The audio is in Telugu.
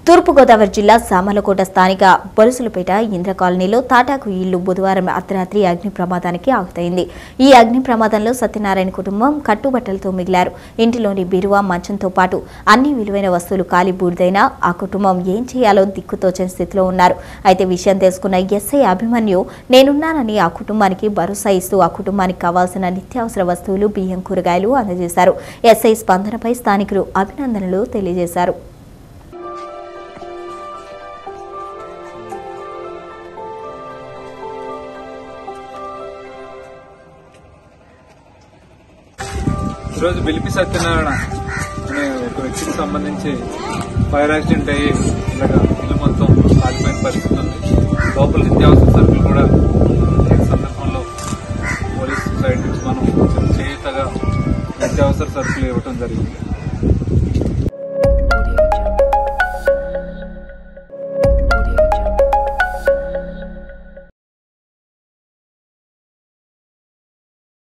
తూర్పుగోదావరి జిల్లా సామలకోట స్థానిక బొలుసులపేట ఇంద్ర కాలనీలో తాటాకు ఇల్లు బుధవారం అర్ధరాత్రి అగ్ని ప్రమాదానికి ఆగుతైంది ఈ అగ్ని ప్రమాదంలో సత్యనారాయణ కుటుంబం కట్టుబట్టలతో మిగిలారు ఇంటిలోని బీరువా మంచంతో పాటు అన్ని విలువైన వస్తువులు కాలి బూడిదైనా ఆ కుటుంబం ఏం చేయాలో దిక్కుతోచని స్థితిలో ఉన్నారు అయితే విషయం తెలుసుకున్న ఎస్ఐ అభిమన్యు నేనున్నానని ఆ కుటుంబానికి భరోసా ఇస్తూ ఆ కుటుంబానికి కావాల్సిన నిత్యావసర వస్తువులు బియ్యం కూరగాయలు అందజేశారు ఎస్ఐ స్పందనపై స్థానికులు అభినందనలు తెలియజేశారు ఈరోజు బిలిపి సత్యనారాయణ అనే ఒక వ్యక్తికి సంబంధించి ఫైర్ యాక్సిడెంట్ అయ్యి ఇలాగ ఇల్లు మొత్తం కాలిపోయిన పరిస్థితి ఉంది లోపల నిత్యావసర సరుకులు కూడా ఈ సందర్భంలో పోలీస్ సైడ్ నుంచి మనం కొంచెం చేయుతగా నిత్యావసర సరుకులు ఇవ్వటం జరిగింది